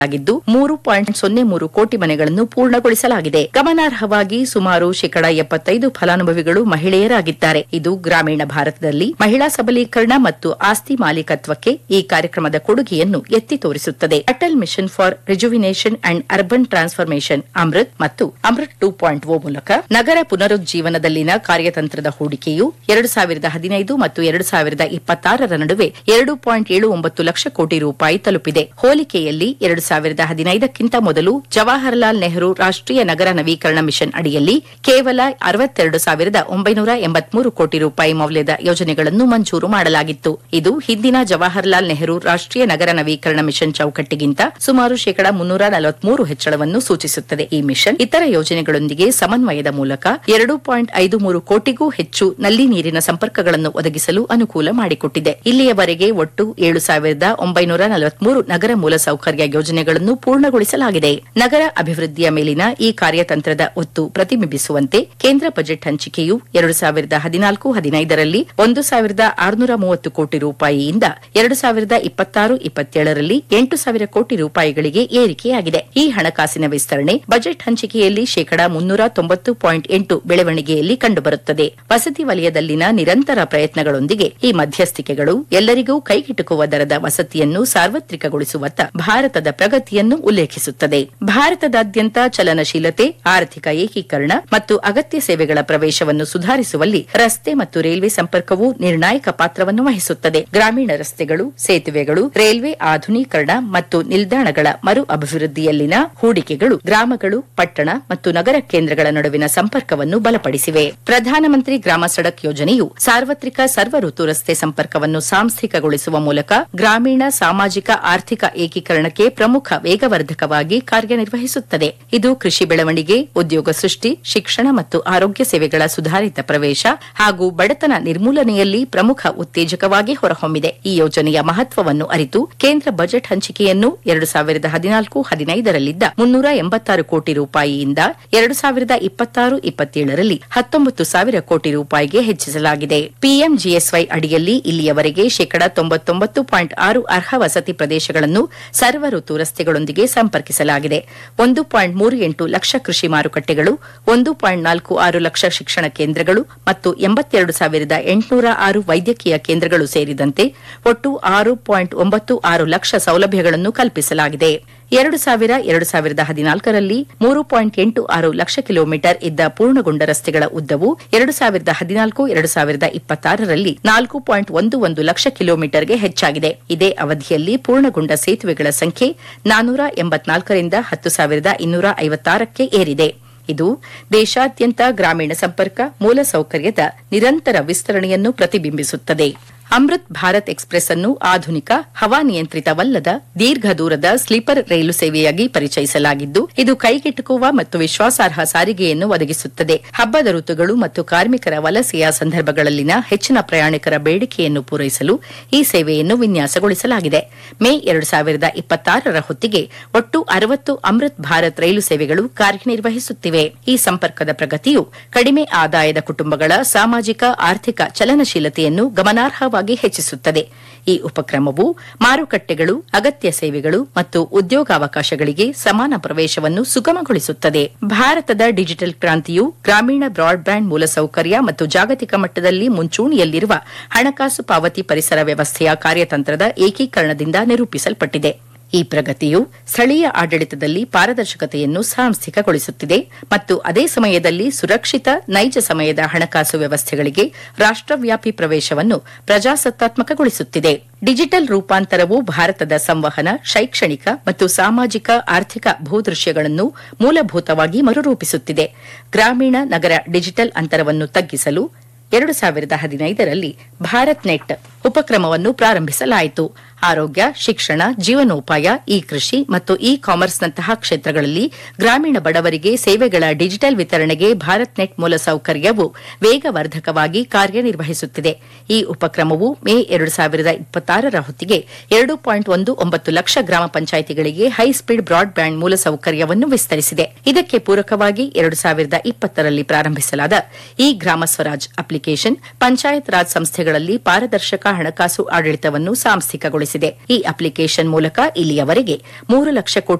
ಆಗಿದ್ದು ಮೂರು ಪಾಯಿಂಟ್ ಸೊನ್ನೆ ಮೂರು ಕೋಟಿ ಮನೆಗಳನ್ನು ಪೂರ್ಣಗೊಳಿಸಲಾಗಿದೆ ಗಮನಾರ್ಹವಾಗಿ ಸುಮಾರು ಶೇಕಡ ಎಪ್ಪತ್ತೈದು ಫಲಾನುಭವಿಗಳು ಮಹಿಳೆಯರಾಗಿದ್ದಾರೆ ಇದು ಗ್ರಾಮೀಣ ಭಾರತದಲ್ಲಿ ಮಹಿಳಾ ಸಬಲೀಕರಣ ಮತ್ತು ಆಸ್ತಿ ಮಾಲೀಕತ್ವಕ್ಕೆ ಈ ಕಾರ್ಯಕ್ರಮದ ಕೊಡುಗೆಯನ್ನು ಎತ್ತಿ ತೋರಿಸುತ್ತದೆ Atal mission for rejuvenation and urban transformation Amrut ಮತ್ತು ಅಮೃತ್ ಟೂ ಪಾಯಿಂಟ್ ಓ ಮೂಲಕ ನಗರ ಪುನರುಜ್ಜೀವನದಲ್ಲಿನ ಕಾರ್ಯತಂತ್ರದ ಹೂಡಿಕೆಯು ಎರಡು ಸಾವಿರದ ಹದಿನೈದು ಮತ್ತು ಎರಡು ಸಾವಿರದ ಇಪ್ಪತ್ತಾರರ ನಡುವೆ ಎರಡು ಪಾಯಿಂಟ್ ಏಳು ಒಂಬತ್ತು ಲಕ್ಷ ಕೋಟಿ ರೂಪಾಯಿ ತಲುಪಿದೆ ಹೋಲಿಕೆಯಲ್ಲಿ ಎರಡು ಸಾವಿರದ ಹದಿನೈದಕ್ಕಿಂತ ಮೊದಲು ಜವಾಹರಲಾಲ್ ನೆಹರು ರಾಷ್ಟೀಯ ನಗರ ನವೀಕರಣ ಮಿಷನ್ ಅಡಿಯಲ್ಲಿ ಕೇವಲ ಅರವತ್ತೆರಡು ಸಾವಿರದ ಒಂಬೈನೂರ ಎಂಬತ್ಮೂರು ಕೋಟಿ ರೂಪಾಯಿ ಮೌಲ್ಯದ ಯೋಜನೆಗಳನ್ನು ಮಂಜೂರು ಮಾಡಲಾಗಿತ್ತು ಇದು ಹಿಂದಿನ ಜವಾಹರಲಾಲ್ ನೆಹರು ರಾಷ್ಟೀಯ ನಗರ ನವೀಕರಣ ಮಿಷನ್ ಚೌಕಟ್ಟಿಗಿಂತ ಸುಮಾರು ಶೇಕಡ ಮುನ್ನೂರ ನಲವತ್ಮೂರು ಹೆಚ್ಚಳವನ್ನು ಸೂಚಿಸುತ್ತದೆ ಈ ಮಿಷನ್ ಇತರ ಯೋಜನೆಗಳೊಂದಿಗೆ ಸಮನ್ವಯದ ಮೂಲಕ ಎರಡು ಪಾಯಿಂಟ್ ಐದು ಮೂರು ಕೋಟಿಗೂ ಹೆಚ್ಚು ನಲ್ಲಿ ನೀರಿನ ಸಂಪರ್ಕಗಳನ್ನು ಒದಗಿಸಲು ಅನುಕೂಲ ಮಾಡಿಕೊಟ್ಟಿದೆ ಇಲ್ಲಿಯವರೆಗೆ ಒಟ್ಟು ಏಳು ಸಾವಿರದ ಒಂಬೈನೂರ ನಲವತ್ಮೂರು ನಗರ ಮೂಲಸೌಕರ್ಯ ಯೋಜನೆಗಳನ್ನು ಪೂರ್ಣಗೊಳಿಸಲಾಗಿದೆ ನಗರ ಅಭಿವೃದ್ಧಿಯ ಮೇಲಿನ ಈ ಕಾರ್ಯತಂತ್ರದ ಒತ್ತು ಪ್ರತಿಬಿಂಬಿಸುವಂತೆ ಕೇಂದ್ರ ಬಜೆಟ್ ಹಂಚಿಕೆಯು ಎರಡು ಸಾವಿರದ ಹದಿನಾಲ್ಕು ಹದಿನೈದರಲ್ಲಿ ಒಂದು ಸಾವಿರದ ಆರುನೂರ ಮೂವತ್ತು ಕೋಟಿ ರೂಪಾಯಿಯಿಂದ ಎರಡು ಸಾವಿರದ ಇಪ್ಪತ್ತಾರು ಇಪ್ಪತ್ತೇಳರಲ್ಲಿ ಎಂಟು ಸಾವಿರ ಕೋಟಿ ರೂಪಾಯಿಗಳಿಗೆ ಏರಿಕೆಯಾಗಿದೆ ಈ ಹಣಕಾಸಿನ ವಿಸ್ತರಣೆ ಬಜೆಟ್ ಹಂಚಿಕೆಯಲ್ಲಿ ಶೇಕಡ ಮುನ್ನೂರ ತೊಂಬತ್ತು ಪಾಯಿಂಟ್ ಎಂಟು ಬೆಳವಣಿಗೆಯಲ್ಲಿ ಕಂಡುಬರುತ್ತದೆ ವಸತಿ ವಲಯದಲ್ಲಿನ ನಿರಂತರ ಪ್ರಯತ್ನಗಳೊಂದಿಗೆ ಈ ಮಧ್ಯಸ್ಥಿಕೆಗಳು ಎಲ್ಲರಿಗೂ ಕೈಗೆಟುಕುವ ದರದ ವಸತಿಯನ್ನು ಸಾರ್ವತ್ರಿಕಗೊಳಿಸುವತ್ತ ಭಾರತದ ಪ್ರಗತಿಯನ್ನು ಉಲ್ಲೇಖಿಸುತ್ತದೆ ಭಾರತದಾದ್ಯಂತ ಚಲನಶೀಲತೆ ಆರ್ಥಿಕ ಏಕೀಕರಣ ಮತ್ತು ಅಗತ್ಯ ಸೇವೆಗಳ ಪ್ರವೇಶವನ್ನು ಸುಧಾರಿಸುವಲ್ಲಿ ರಸ್ತೆ ಮತ್ತು ರೈಲ್ವೆ ಸಂಪರ್ಕವು ನಿರ್ಣಾಯಕ ಪಾತ್ರವನ್ನು ವಹಿಸುತ್ತದೆ ಗ್ರಾಮೀಣ ರಸ್ತೆಗಳು ಸೇತುವೆಗಳು ರೈಲ್ವೆ ಆಧುನೀಕರಣ ಮತ್ತು ನಿಲ್ದಾಣಗಳ ಮರು ಅಭಿವೃದ್ಧಿಯಲ್ಲಿನ ಹೂಡಿಕೆಗಳು ಗ್ರಾಮಗಳು ಪಟ್ಟಣ ಮತ್ತು ನಗರ ಕೇಂದ್ರಗಳ ನಡುವಿನ ಸಂಪರ್ಕವನ್ನು ಬಲಪಡಿಸಿವೆ ಪ್ರಧಾನಮಂತ್ರಿ ಗ್ರಾಮ ಸಡಕ್ ಯೋಜನೆಯು ಸಾರ್ವತ್ರಿಕ ಸರ್ವ ಋತು ರಸ್ತೆ ಸಂಪರ್ಕವನ್ನು ಸಾಂಸ್ಥಿಕಗೊಳಿಸುವ ಮೂಲಕ ಗ್ರಾಮೀಣ ಸಾಮಾಜಿಕ ಆರ್ಥಿಕ ಏಕೀಕರಣಕ್ಕೆ ಪ್ರಮುಖ ವೇಗವರ್ಧಕವಾಗಿ ಕಾರ್ಯನಿರ್ವಹಿಸುತ್ತದೆ ಇದು ಕೃಷಿ ಬೆಳವಣಿಗೆ ಉದ್ಯೋಗ ಸೃಷ್ಟಿ ಶಿಕ್ಷಣ ಮತ್ತು ಆರೋಗ್ಯ ಸೇವೆಗಳ ಸುಧಾರಿತ ಪ್ರವೇಶ ಹಾಗೂ ಬಡತನ ನಿರ್ಮೂಲನೆಯಲ್ಲಿ ಪ್ರಮುಖ ಉತ್ತೇಜಕವಾಗಿ ಹೊರಹೊಮ್ಮಿದೆ ಈ ಯೋಜನೆಯ ಮಹತ್ವವನ್ನು ಅರಿತು ಕೇಂದ್ರ ಬಜೆಟ್ ಹಂಚಿಕೆಯನ್ನು ಎರಡು ಸಾವಿರದ ಹದಿನಾಲ್ಕು ಹದಿನೈದರಲ್ಲಿದ್ದ ಮುನ್ನೂರ ಎಂಬತ್ತಾರು ಕೋಟಿ ರೂಪಾಯಿಯಿಂದ ಎರಡು ಸಾವಿರದ ಇಪ್ಪತ್ತಾರು ಇಪ್ಪತ್ತೇಳರಲ್ಲಿ ಹತ್ತೊಂಬತ್ತು ಸಾವಿರ ಕೋಟಿ ರೂಪಾಯಿಗೆ ಹೆಚ್ಚಿಸಲಾಗಿದೆ ಪಿಎಂಜಿಎಸ್ವೈ ಅಡಿಯಲ್ಲಿ ಇಲ್ಲಿಯವರೆಗೆ ಶೇಕಡ ತೊಂಬತ್ತೊಂಬತ್ತು ಪಾಯಿಂಟ್ ಆರು ಅರ್ಹ ವಸತಿ ಪ್ರದೇಶಗಳನ್ನು ಸರ್ವ ಋತು ರಸ್ತೆಗಳೊಂದಿಗೆ ಸಂಪರ್ಕಿಸಲಾಗಿದೆ ಒಂದು ಪಾಯಿಂಟ್ ಮೂರು ಎಂಟು ಲಕ್ಷ ಕೃಷಿ ಮಾರುಕಟ್ಟೆಗಳು ಒಂದು ಪಾಯಿಂಟ್ ನಾಲ್ಕು ಆರು ಲಕ್ಷ ಶಿಕ್ಷಣ ಕೇಂದ್ರಗಳು ಮತ್ತು ಎಂಬತ್ತೆರಡು ಸಾವಿರದ ಎಂಟುನೂರ ಆರು ವೈದ್ಯಕೀಯ ಕೇಂದ್ರಗಳು ಸೇರಿದಂತೆ ಒಟ್ಟು ಆರು ಪಾಯಿಂಟ್ ಒಂಬತ್ತು ಆರು ಲಕ್ಷ ಸೌಲಭ್ಯಗಳನ್ನು ಕಲ್ಪಿಸಲಾಗಿದೆ ಎರಡು ಸಾವಿರ ಎರಡು ಸಾವಿರದ ಹದಿನಾಲ್ಕರಲ್ಲಿ ಮೂರು ಪಾಯಿಂಟ್ ಎಂಟು ಆರು ಲಕ್ಷ ಕಿಲೋಮೀಟರ್ ಇದ್ದ ಪೂರ್ಣಗೊಂಡ ರಸ್ತೆಗಳ ಉದ್ದವು ಎರಡು ಸಾವಿರದ ಹದಿನಾಲ್ಕು ಎರಡು ಸಾವಿರದ ಇಪ್ಪತ್ತಾರರಲ್ಲಿ ನಾಲ್ಕು ಪಾಯಿಂಟ್ ಒಂದು ಒಂದು ಲಕ್ಷ ಕಿಲೋಮೀಟರ್ಗೆ ಹೆಚ್ಚಾಗಿದೆ ಇದೇ ಅವಧಿಯಲ್ಲಿ ಪೂರ್ಣಗೊಂಡ ಸೇತುವೆಗಳ ಸಂಖ್ಯೆ ನಾನೂರ ಎಂಬತ್ನಾಲ್ಕರಿಂದ ಹತ್ತು ಸಾವಿರದ ಇನ್ನೂರ ಐವತ್ತಾರಕ್ಕೆ ಏರಿದೆ ಇದು ದೇಶಾದ್ಯಂತ ಗ್ರಾಮೀಣ ಸಂಪರ್ಕ ಮೂಲಸೌಕರ್ಯದ ನಿರಂತರ ವಿಸ್ತರಣೆಯನ್ನು ಪ್ರತಿಬಿಂಬಿಸುತ್ತದೆ ಅಮೃತ್ ಭಾರತ್ ಎಕ್ಸ್ಪ್ರೆಸ್ ಅನ್ನು ಆಧುನಿಕ ಹವಾನಿಯಂತ್ರಿತವಲ್ಲದ ದೀರ್ಘ ದೂರದ ಸ್ಲೀಪರ್ ರೈಲು ಸೇವೆಯಾಗಿ ಪರಿಚಯಿಸಲಾಗಿದ್ದು ಇದು ಕೈಗೆಟುಕುವ ಮತ್ತು ವಿಶ್ವಾಸಾರ್ಹ ಸಾರಿಗೆಯನ್ನು ಒದಗಿಸುತ್ತದೆ ಹಬ್ಬದ ಋತುಗಳು ಮತ್ತು ಕಾರ್ಮಿಕರ ವಲಸೆಯ ಸಂದರ್ಭಗಳಲ್ಲಿನ ಹೆಚ್ಚಿನ ಪ್ರಯಾಣಿಕರ ಬೇಡಿಕೆಯನ್ನು ಪೂರೈಸಲು ಈ ಸೇವೆಯನ್ನು ವಿನ್ಯಾಸಗೊಳಿಸಲಾಗಿದೆ ಮೇ ಎರಡು ಸಾವಿರದ ಇಪ್ಪತ್ತಾರರ ಹೊತ್ತಿಗೆ ಒಟ್ಟು ಅರವತ್ತು ಅಮೃತ್ ಭಾರತ್ ರೈಲು ಸೇವೆಗಳು ಕಾರ್ಯನಿರ್ವಹಿಸುತ್ತಿವೆ ಈ ಸಂಪರ್ಕದ ಪ್ರಗತಿಯು ಕಡಿಮೆ ಆದಾಯದ ಕುಟುಂಬಗಳ ಸಾಮಾಜಿಕ ಆರ್ಥಿಕ ಚಲನಶೀಲತೆಯನ್ನು ಗಮನಾರ್ಹವಾಗಿ ಹೆಚ್ಚಿಸುತ್ತದೆ ಈ ಉಪಕ್ರಮವು ಮಾರುಕಟ್ಟೆಗಳು ಅಗತ್ಯ ಸೇವೆಗಳು ಮತ್ತು ಉದ್ಯೋಗಾವಕಾಶಗಳಿಗೆ ಸಮಾನ ಪ್ರವೇಶವನ್ನು ಸುಗಮಗೊಳಿಸುತ್ತದೆ ಭಾರತದ ಡಿಜಿಟಲ್ ಕ್ರಾಂತಿಯು ಗ್ರಾಮೀಣ ಬ್ರಾಡ್ಬ್ಯಾಂಡ್ ಮೂಲಸೌಕರ್ಯ ಮತ್ತು ಜಾಗತಿಕ ಮಟ್ಟದಲ್ಲಿ ಮುಂಚೂಣಿಯಲ್ಲಿರುವ ಹಣಕಾಸು ಪಾವತಿ ಪರಿಸರ ವ್ಯವಸ್ಥೆಯ ಕಾರ್ಯತಂತ್ರದ ಏಕೀಕರಣದಿಂದ ನಿರೂಪಿಸಲ್ಪಟ್ಟಿದೆ ಈ ಪ್ರಗತಿಯು ಸ್ಥಳೀಯ ಆಡಳಿತದಲ್ಲಿ ಪಾರದರ್ಶಕತೆಯನ್ನು ಸಾಂಸ್ಥಿಕಗೊಳಿಸುತ್ತಿದೆ ಮತ್ತು ಅದೇ ಸಮಯದಲ್ಲಿ ಸುರಕ್ಷಿತ ನೈಜ ಸಮಯದ ಹಣಕಾಸು ವ್ಯವಸ್ಥೆಗಳಿಗೆ ರಾಷ್ಟವ್ಯಾಪಿ ಪ್ರವೇಶವನ್ನು ಪ್ರಜಾಸತ್ತಾತ್ಮಕಗೊಳಿಸುತ್ತಿದೆ ಡಿಜಿಟಲ್ ರೂಪಾಂತರವು ಭಾರತದ ಸಂವಹನ ಶೈಕ್ಷಣಿಕ ಮತ್ತು ಸಾಮಾಜಿಕ ಆರ್ಥಿಕ ಭೂದೃಶ್ಯಗಳನ್ನು ಮೂಲಭೂತವಾಗಿ ಮರುರೂಪಿಸುತ್ತಿದೆ ಗ್ರಾಮೀಣ ನಗರ ಡಿಜಿಟಲ್ ಅಂತರವನ್ನು ತಗ್ಗಿಸಲು ಎರಡು ಸಾವಿರದ ಹದಿನೈದರಲ್ಲಿ ಭಾರತ್ ನೆಟ್ ಉಪಕ್ರಮವನ್ನು ಪ್ರಾರಂಭಿಸಲಾಯಿತು ಆರೋಗ್ಯ ಶಿಕ್ಷಣ ಜೀವನೋಪಾಯ ಇ ಕೃಷಿ ಮತ್ತು ಇ ಕಾಮರ್ಸ್ನಂತಹ ಕ್ಷೇತ್ರಗಳಲ್ಲಿ ಗ್ರಾಮೀಣ ಬಡವರಿಗೆ ಸೇವೆಗಳ ಡಿಜಿಟಲ್ ವಿತರಣೆಗೆ ಭಾರತ್ ನೆಟ್ ಮೂಲಸೌಕರ್ಯವು ವೇಗವರ್ಧಕವಾಗಿ ಕಾರ್ಯನಿರ್ವಹಿಸುತ್ತಿದೆ ಈ ಉಪಕ್ರಮವು ಮೇ ಎರಡು ಸಾವಿರದ ಇಪ್ಪತ್ತಾರರ ಹೊತ್ತಿಗೆ ಎರಡು ಪಾಯಿಂಟ್ ಒಂದು ಒಂಬತ್ತು ಲಕ್ಷ ಗ್ರಾಮ ಪಂಚಾಯಿತಿಗಳಿಗೆ ಹೈಸ್ಪೀಡ್ ಬ್ರಾಡ್ಬ್ಯಾಂಡ್ ಮೂಲಸೌಕರ್ಯವನ್ನು ವಿಸ್ತರಿಸಿದೆ ಇದಕ್ಕೆ ಪೂರಕವಾಗಿ ಎರಡು ಸಾವಿರದ ಇಪ್ಪತ್ತರಲ್ಲಿ ಪ್ರಾರಂಭಿಸಲಾದ ಇ ಗ್ರಾಮ ಸ್ವರಾಜ್ ಅಪ್ಲಿಕೇಶನ್ ಪಂಚಾಯತ್ ರಾಜ್ ಸಂಸ್ಥೆಗಳಲ್ಲಿ ಪಾರದರ್ಶಕ ಹಣಕಾಸು ಆಡಳಿತವನ್ನು ಸಾಂಸ್ಥಿಕಗೊಳಿಸಿದೆ ಈ ಅಪ್ಲಿಕೇಶನ್ ಮೂಲಕ ಇಲ್ಲಿಯವರೆಗೆ ಮೂರು ಲಕ್ಷ ಕೋಟಿ